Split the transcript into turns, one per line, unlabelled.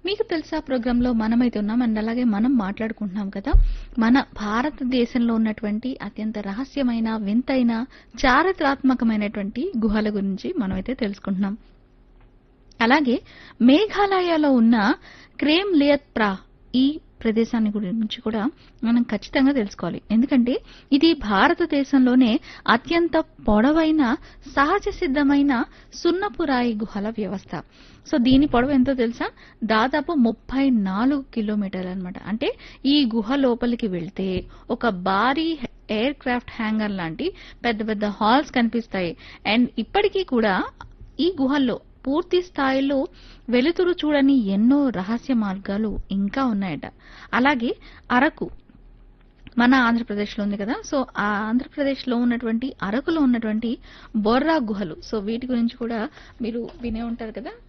మీకు తెలుసా ప్రోగ్రాంలో మనమైతే ఉన్నాం అండ్ అలాగే మనం మాట్లాడుకుంటున్నాం కదా మన భారతదేశంలో ఉన్నటువంటి అత్యంత రహస్యమైన వింతైన చారిత్రాత్మకమైనటువంటి గుహల గురించి మనమైతే తెలుసుకుంటున్నాం అలాగే మేఘాలయలో ఉన్న క్రేమ్ లియత్ ప్రా ఈ ప్రదేశాన్ని గురించి కూడా మనం ఖచ్చితంగా తెలుసుకోవాలి ఎందుకంటే ఇది భారతదేశంలోనే అత్యంత పొడవైన సహజ సిద్ధమైన సున్నపు రాయి గుహల వ్యవస్థ సో దీని పొడవు ఎంతో తెలుసా దాదాపు ముప్పై నాలుగు కిలోమీటర్లు అనమాట అంటే ఈ గుహ లోపలికి వెళ్తే ఒక భారీ ఎయిర్ క్రాఫ్ట్ హ్యాంగర్ లాంటి పెద్ద పెద్ద హాల్స్ కనిపిస్తాయి అండ్ ఇప్పటికీ కూడా ఈ గుహల్లో పూర్తి స్థాయిలో వెలుతురు చూడని ఎన్నో రహస్య మార్గాలు ఇంకా ఉన్నాయట అలాగే అరకు మన ఆంధ్రప్రదేశ్లో ఉంది కదా సో ఆ ఆంధ్రప్రదేశ్లో ఉన్నటువంటి అరకులో ఉన్నటువంటి బొర్రా గుహలు సో వీటి గురించి కూడా మీరు వినే ఉంటారు కదా